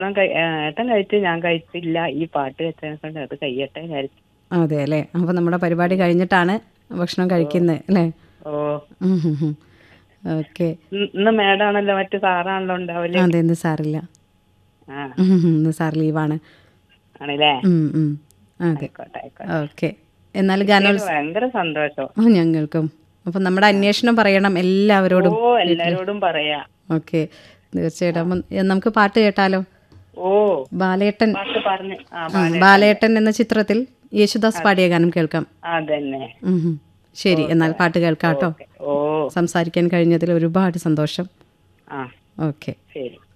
ഭക്ഷണം കഴി- ആ, ഏട്ടൻ കഴിച്ചു ഞാൻ കഴിച്ചില്ല ഈ പാട്ട് വെച്ചതിനെ കൊണ്ട് അത് കഴിയട്ടെ വിചാരിച്ചു അതെ അല്ലേ അപ്പോൾ നമ്മുടെ പരിപാടി കഴിഞ്ഞിട്ടാണ് ഭക്ഷണം കഴിക്കുന്നത് അല്ലേ ഓ ഓക്കെ ഇന്ന് ഇന്ന് മേഡാണല്ലോ മറ്റു സാറാണല്ലോ ഉണ്ടാവല് അതെ ഇന്ന് സാറില്ല ആ ഉം, ഉം, ഇന്ന് സാർ ലീവാണ് ആണല്ലേ ഉം, ഉം. അതെ ആയിക്കോട്ടെ ആയിക്കോട്ടെ ഓക്കെ എന്നാൽ ഗാനോത്സവം എനിക്ക് ഭയങ്കര സന്തോഷം ആ, ഞങ്ങൾക്കും അപ്പം നമ്മുടെ അന്വേഷണം പറയണം എല്ലാവരോടും ഓ എല്ലാരോടും പറയാ ഓക്കെ തീർച്ചയായിട്ടും അപ്പം എ, നമുക്ക് പാട്ട് കേട്ടാലോ ഓ ബാലേട്ടൻ പാട്ട് പറഞ്ഞു ആ ഉം, ബാലേട്ടൻ എന്ന ചിത്രത്തിൽ യേശുദാസ് പാടിയ ഗാനം കേൾക്കാം അതന്നെ ഉം, ഉം. ശരി എന്നാൽ പാട്ട് കേൾക്കാം കേട്ടോ ഓ സംസാരിക്കാൻ കഴിഞ്ഞതിൽ ഒരുപാട് സന്തോഷം ആ ഓക്കെ ശരി